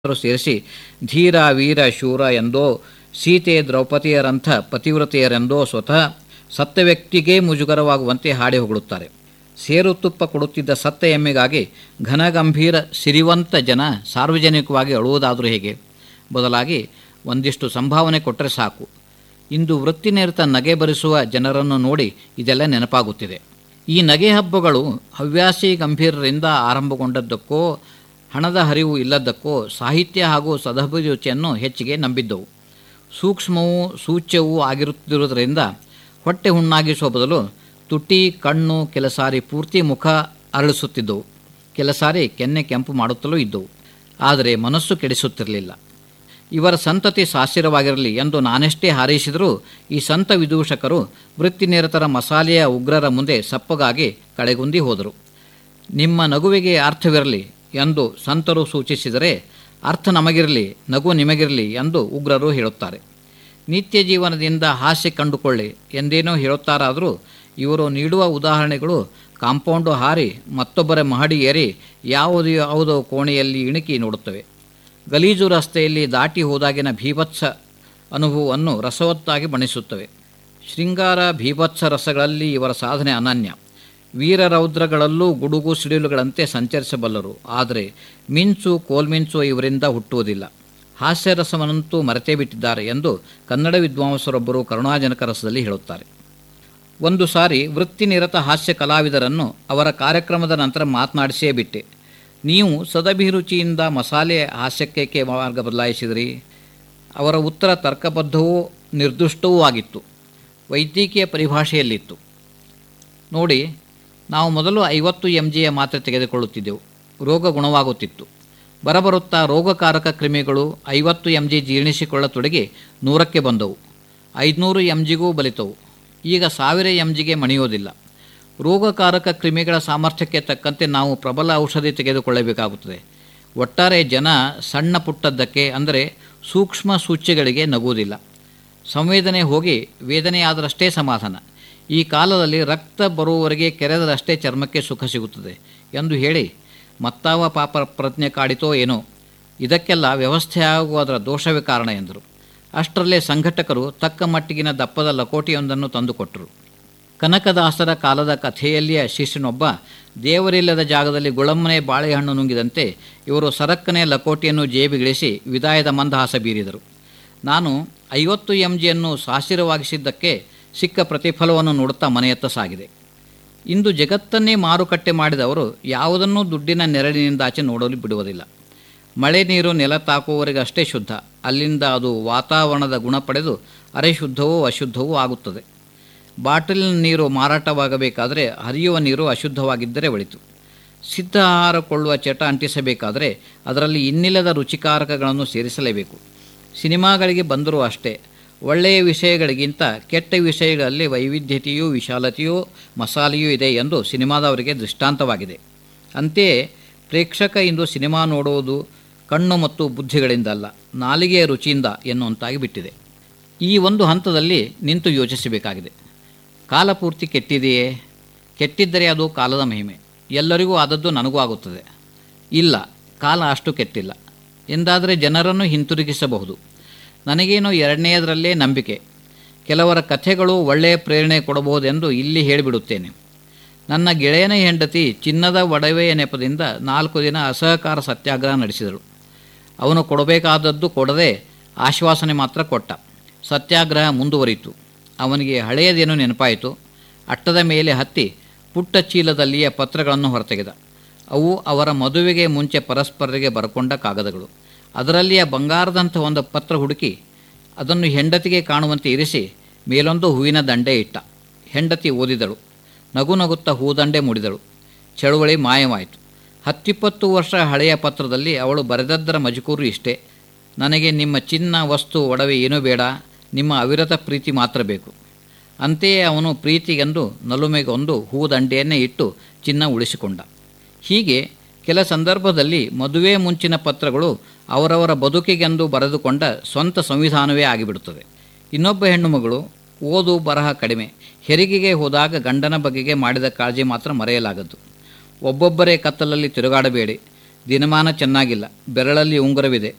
ಹೆಸರು ಸೇರಿಸಿ ಧೀರ ವೀರ ಶೂರ ಎಂದೋ ಸೀತೆ ದ್ರೌಪದಿಯರಂಥ ಪತಿವ್ರತೆಯರೆಂದೋ ಸ್ವತಃ ಸತ್ತ ವ್ಯಕ್ತಿಗೇ ಮುಜುಗರವಾಗುವಂತೆ ಹಾಡಿ ಹೊಗಳುತ್ತಾರೆ ಸೇರು ತುಪ್ಪ ಕೊಡುತ್ತಿದ್ದ ಸತ್ತ ಎಮ್ಮೆಗಾಗಿ ಘನಗಂಭೀರ ಸಿರಿವಂತ ಜನ ಸಾರ್ವಜನಿಕವಾಗಿ ಅಳುವುದಾದರೂ ಹೇಗೆ ಬದಲಾಗಿ ಒಂದಿಷ್ಟು ಸಂಭಾವನೆ ಕೊಟ್ಟರೆ ಸಾಕು ಇಂದು ವೃತ್ತಿನಿರತ ನಗೆ ಬರಿಸುವ ಜನರನ್ನು ನೋಡಿ ಇದೆಲ್ಲ ನೆನಪಾಗುತ್ತಿದೆ ಈ ನಗೆ ಹಬ್ಬಗಳು ಹವ್ಯಾಸಿ ಗಂಭೀರರಿಂದ ಆರಂಭಗೊಂಡದ್ದಕ್ಕೋ ಹಣದ ಹರಿವು ಇಲ್ಲದ್ದಕ್ಕೋ ಸಾಹಿತ್ಯ ಹಾಗೂ ಸದಭಿರುಚಿಯನ್ನು ಹೆಚ್ಚಿಗೆ ನಂಬಿದ್ದವು ಸೂಕ್ಷ್ಮವೂ ಸೂಚ್ಯವೂ ಆಗಿರುತ್ತಿರುವುದರಿಂದ ಹೊಟ್ಟೆ ಹುಣ್ಣಾಗಿಸುವ ಬದಲು ತುಟಿ ಕಣ್ಣು ಕೆಲಸಾರಿ ಪೂರ್ತಿ ಮುಖ ಅರಳಿಸುತ್ತಿದ್ದವು ಕೆಲಸಾರಿ ಕೆನ್ನೆ ಕೆಂಪು ಮಾಡುತ್ತಲೂ ಇದ್ದವು ಆದರೆ ಮನಸ್ಸು ಕೆಡಿಸುತ್ತಿರಲಿಲ್ಲ ಇವರ ಸಂತತಿ ಸಾಸಿರವಾಗಿರಲಿ ಎಂದು ನಾನೆಷ್ಟೇ ಹಾರೈಸಿದರೂ ಈ ಸಂತ ವಿದೂಷಕರು ವೃತ್ತಿನಿರತರ ಮಸಾಲೆಯ ಉಗ್ರರ ಮುಂದೆ ಸಪ್ಪಗಾಗಿ ಕಳೆಗುಂದಿ ಹೋದರು ನಿಮ್ಮ ನಗುವಿಗೆ ಅರ್ಥವಿರಲಿ ಎಂದು ಸಂತರು ಸೂಚಿಸಿದರೆ ಅರ್ಥ ನಮಗಿರಲಿ ನಗು ನಿಮಗಿರಲಿ ಎಂದು ಉಗ್ರರು ಹೇಳುತ್ತಾರೆ ನಿತ್ಯ ಜೀವನದಿಂದ ಹಾಸ್ಯ ಕಂಡುಕೊಳ್ಳಿ ಎಂದೇನೋ ಹೇಳುತ್ತಾರಾದರೂ ಇವರು ನೀಡುವ ಉದಾಹರಣೆಗಳು ಕಾಂಪೌಂಡು ಹಾರಿ ಮತ್ತೊಬ್ಬರ ಮಹಡಿ ಏರಿ ಯಾವುದು ಯಾವುದೋ ಕೋಣೆಯಲ್ಲಿ ಇಣುಕಿ ನೋಡುತ್ತವೆ ಗಲೀಜು ರಸ್ತೆಯಲ್ಲಿ ದಾಟಿ ಹೋದಾಗಿನ ಭೀಭತ್ಸ ಅನುಭವವನ್ನು ರಸವತ್ತಾಗಿ ಬಣಿಸುತ್ತವೆ ಶೃಂಗಾರ ಭೀಭತ್ಸ ರಸಗಳಲ್ಲಿ ಇವರ ಸಾಧನೆ ಅನನ್ಯ ವೀರರೌದ್ರಗಳಲ್ಲೂ ಗುಡುಗು ಸಿಡಿಲುಗಳಂತೆ ಸಂಚರಿಸಬಲ್ಲರು ಆದರೆ ಮಿಂಚು ಕೋಲ್ಮಿಂಚು ಇವರಿಂದ ಹುಟ್ಟುವುದಿಲ್ಲ ಹಾಸ್ಯರಸವನ್ನಂತೂ ಮರೆತೇ ಬಿಟ್ಟಿದ್ದಾರೆ ಎಂದು ಕನ್ನಡ ವಿದ್ವಾಂಸರೊಬ್ಬರು ಕರುಣಾಜನಕ ರಸದಲ್ಲಿ ಹೇಳುತ್ತಾರೆ ಒಂದು ಸಾರಿ ವೃತ್ತಿನಿರತ ಹಾಸ್ಯ ಕಲಾವಿದರನ್ನು ಅವರ ಕಾರ್ಯಕ್ರಮದ ನಂತರ ಮಾತನಾಡಿಸಿಯೇ ಬಿಟ್ಟೆ ನೀವು ಸದಭಿರುಚಿಯಿಂದ ಮಸಾಲೆ ಹಾಸ್ಯಕ್ಕೆ ಮಾರ್ಗ ಬದಲಾಯಿಸಿದಿರಿ ಅವರ ಉತ್ತರ ತರ್ಕಬದ್ಧವೂ ನಿರ್ದುಷ್ಟವೂ ಆಗಿತ್ತು ವೈದ್ಯಕೀಯ ಪರಿಭಾಷೆಯಲ್ಲಿತ್ತು ನೋಡಿ ನಾವು ಮೊದಲು ಐವತ್ತು ಎಂ ಜಿಯ ಮಾತ್ರೆ ತೆಗೆದುಕೊಳ್ಳುತ್ತಿದ್ದೆವು ರೋಗ ಗುಣವಾಗುತ್ತಿತ್ತು ಬರಬರುತ್ತಾ ರೋಗಕಾರಕ ಕ್ರಿಮಿಗಳು ಐವತ್ತು ಎಂ ಜಿ ಜೀರ್ಣಿಸಿಕೊಳ್ಳತೊಡಗಿ ನೂರಕ್ಕೆ ಬಂದವು ಐದುನೂರು ಎಂ ಜಿಗೂ ಬಲಿತವು ಈಗ ಸಾವಿರ ಎಂ ಜಿಗೆ ಮಣಿಯೋದಿಲ್ಲ ರೋಗಕಾರಕ ಕ್ರಿಮಿಗಳ ಸಾಮರ್ಥ್ಯಕ್ಕೆ ತಕ್ಕಂತೆ ನಾವು ಪ್ರಬಲ ಔಷಧಿ ತೆಗೆದುಕೊಳ್ಳಬೇಕಾಗುತ್ತದೆ ಒಟ್ಟಾರೆ ಜನ ಸಣ್ಣ ಪುಟ್ಟದ್ದಕ್ಕೆ ಅಂದರೆ ಸೂಕ್ಷ್ಮ ಸೂಚ್ಯಗಳಿಗೆ ನಗುವುದಿಲ್ಲ ಸಂವೇದನೆ ಹೋಗಿ ವೇದನೆಯಾದರಷ್ಟೇ ಸಮಾಧಾನ ಈ ಕಾಲದಲ್ಲಿ ರಕ್ತ ಬರುವವರೆಗೆ ಕೆರೆದರಷ್ಟೇ ಚರ್ಮಕ್ಕೆ ಸುಖ ಸಿಗುತ್ತದೆ ಎಂದು ಹೇಳಿ ಮತ್ತಾವ ಪಾಪ ಪ್ರಜ್ಞೆ ಕಾಡಿತೋ ಏನೋ ಇದಕ್ಕೆಲ್ಲ ವ್ಯವಸ್ಥೆ ಆಗುವ ಅದರ ದೋಷವೇ ಕಾರಣ ಎಂದರು ಅಷ್ಟರಲ್ಲೇ ಸಂಘಟಕರು ತಕ್ಕ ಮಟ್ಟಿಗಿನ ದಪ್ಪದ ಲಕೋಟಿಯೊಂದನ್ನು ತಂದುಕೊಟ್ಟರು ಕನಕದಾಸರ ಕಾಲದ ಕಥೆಯಲ್ಲಿಯ ಶಿಷ್ಯನೊಬ್ಬ ದೇವರಿಲ್ಲದ ಜಾಗದಲ್ಲಿ ಗುಳಮ್ಮನೆ ಬಾಳೆಹಣ್ಣು ನುಂಗಿದಂತೆ ಇವರು ಸರಕ್ಕನೆ ಲಕೋಟಿಯನ್ನು ಜೇಬಿಗಿಳಿಸಿ ವಿದಾಯದ ಮಂದಹಾಸ ಬೀರಿದರು ನಾನು ಐವತ್ತು ಎಂ ಜಿಯನ್ನು ಸಾಸಿರವಾಗಿಸಿದ್ದಕ್ಕೆ ಸಿಕ್ಕ ಪ್ರತಿಫಲವನ್ನು ನೋಡುತ್ತಾ ಮನೆಯತ್ತ ಸಾಗಿದೆ ಇಂದು ಜಗತ್ತನ್ನೇ ಮಾರುಕಟ್ಟೆ ಮಾಡಿದವರು ಯಾವುದನ್ನೂ ದುಡ್ಡಿನ ನೆರಳಿನಿಂದಾಚೆ ನೋಡಲು ಬಿಡುವುದಿಲ್ಲ ಮಳೆ ನೀರು ನೆಲ ತಾಕುವವರೆಗೆ ಅಷ್ಟೇ ಶುದ್ಧ ಅಲ್ಲಿಂದ ಅದು ವಾತಾವರಣದ ಗುಣ ಪಡೆದು ಅರೆ ಶುದ್ಧವೂ ಅಶುದ್ಧವೂ ಆಗುತ್ತದೆ ಬಾಟಲಿನ ನೀರು ಮಾರಾಟವಾಗಬೇಕಾದರೆ ಹರಿಯುವ ನೀರು ಅಶುದ್ಧವಾಗಿದ್ದರೆ ಒಳಿತು ಸಿದ್ಧ ಆಹಾರ ಕೊಳ್ಳುವ ಚಟ ಅಂಟಿಸಬೇಕಾದರೆ ಅದರಲ್ಲಿ ಇನ್ನಿಲ್ಲದ ರುಚಿಕಾರಕಗಳನ್ನು ಸೇರಿಸಲೇಬೇಕು ಸಿನಿಮಾಗಳಿಗೆ ಬಂದರೂ ಅಷ್ಟೇ ಒಳ್ಳೆಯ ವಿಷಯಗಳಿಗಿಂತ ಕೆಟ್ಟ ವಿಷಯಗಳಲ್ಲಿ ವೈವಿಧ್ಯತೆಯೂ ವಿಶಾಲತೆಯೂ ಮಸಾಲೆಯೂ ಇದೆ ಎಂದು ಸಿನಿಮಾದವರಿಗೆ ದೃಷ್ಟಾಂತವಾಗಿದೆ ಅಂತೆಯೇ ಪ್ರೇಕ್ಷಕ ಇಂದು ಸಿನಿಮಾ ನೋಡುವುದು ಕಣ್ಣು ಮತ್ತು ಬುದ್ಧಿಗಳಿಂದಲ್ಲ ನಾಲಿಗೆಯ ರುಚಿಯಿಂದ ಎನ್ನುವಂತಾಗಿ ಬಿಟ್ಟಿದೆ ಈ ಒಂದು ಹಂತದಲ್ಲಿ ನಿಂತು ಯೋಚಿಸಬೇಕಾಗಿದೆ ಕಾಲಪೂರ್ತಿ ಕೆಟ್ಟಿದೆಯೇ ಕೆಟ್ಟಿದ್ದರೆ ಅದು ಕಾಲದ ಮಹಿಮೆ ಎಲ್ಲರಿಗೂ ಆದದ್ದು ನನಗೂ ಆಗುತ್ತದೆ ಇಲ್ಲ ಕಾಲ ಅಷ್ಟು ಕೆಟ್ಟಿಲ್ಲ ಎಂದಾದರೆ ಜನರನ್ನು ಹಿಂತಿರುಗಿಸಬಹುದು ನನಗೇನು ಎರಡನೆಯದರಲ್ಲೇ ನಂಬಿಕೆ ಕೆಲವರ ಕಥೆಗಳು ಒಳ್ಳೆಯ ಪ್ರೇರಣೆ ಕೊಡಬಹುದೆಂದು ಇಲ್ಲಿ ಹೇಳಿಬಿಡುತ್ತೇನೆ ನನ್ನ ಗೆಳೆಯನ ಹೆಂಡತಿ ಚಿನ್ನದ ಒಡವೆಯ ನೆಪದಿಂದ ನಾಲ್ಕು ದಿನ ಅಸಹಕಾರ ಸತ್ಯಾಗ್ರಹ ನಡೆಸಿದಳು ಅವನು ಕೊಡಬೇಕಾದದ್ದು ಕೊಡದೆ ಆಶ್ವಾಸನೆ ಮಾತ್ರ ಕೊಟ್ಟ ಸತ್ಯಾಗ್ರಹ ಮುಂದುವರಿಯಿತು ಅವನಿಗೆ ಹಳೆಯದೇನು ನೆನಪಾಯಿತು ಅಟ್ಟದ ಮೇಲೆ ಹತ್ತಿ ಪುಟ್ಟ ಚೀಲದಲ್ಲಿಯ ಪತ್ರಗಳನ್ನು ಹೊರತೆಗೆದ ಅವು ಅವರ ಮದುವೆಗೆ ಮುಂಚೆ ಪರಸ್ಪರರಿಗೆ ಬರಕೊಂಡ ಕಾಗದಗಳು ಅದರಲ್ಲಿಯ ಬಂಗಾರದಂಥ ಒಂದು ಪತ್ರ ಹುಡುಕಿ ಅದನ್ನು ಹೆಂಡತಿಗೆ ಕಾಣುವಂತೆ ಇರಿಸಿ ಮೇಲೊಂದು ಹೂವಿನ ದಂಡೆ ಇಟ್ಟ ಹೆಂಡತಿ ಓದಿದಳು ನಗು ನಗುತ್ತಾ ಹೂದಂಡೆ ಮುಡಿದಳು ಚಳುವಳಿ ಮಾಯವಾಯಿತು ಹತ್ತಿಪ್ಪತ್ತು ವರ್ಷ ಹಳೆಯ ಪತ್ರದಲ್ಲಿ ಅವಳು ಬರೆದದ್ದರ ಮಜಕೂರು ಇಷ್ಟೇ ನನಗೆ ನಿಮ್ಮ ಚಿನ್ನ ವಸ್ತು ಒಡವೆ ಏನೂ ಬೇಡ ನಿಮ್ಮ ಅವಿರತ ಪ್ರೀತಿ ಮಾತ್ರ ಬೇಕು ಅಂತೆಯೇ ಅವನು ಪ್ರೀತಿಗೆಂದು ನಲುಮೆಗೊಂದು ಹೂದಂಡೆಯನ್ನೇ ಇಟ್ಟು ಚಿನ್ನ ಉಳಿಸಿಕೊಂಡ ಹೀಗೆ ಕೆಲ ಸಂದರ್ಭದಲ್ಲಿ ಮದುವೆ ಮುಂಚಿನ ಪತ್ರಗಳು ಅವರವರ ಬದುಕಿಗೆಂದು ಬರೆದುಕೊಂಡ ಸ್ವಂತ ಸಂವಿಧಾನವೇ ಆಗಿಬಿಡುತ್ತದೆ ಇನ್ನೊಬ್ಬ ಹೆಣ್ಣುಮಗಳು ಓದು ಬರಹ ಕಡಿಮೆ ಹೆರಿಗೆಗೆ ಹೋದಾಗ ಗಂಡನ ಬಗೆಗೆ ಮಾಡಿದ ಕಾಳಜಿ ಮಾತ್ರ ಮರೆಯಲಾಗದು ಒಬ್ಬೊಬ್ಬರೇ ಕತ್ತಲಲ್ಲಿ ತಿರುಗಾಡಬೇಡಿ ದಿನಮಾನ ಚೆನ್ನಾಗಿಲ್ಲ ಬೆರಳಲ್ಲಿ ಉಂಗುರವಿದೆ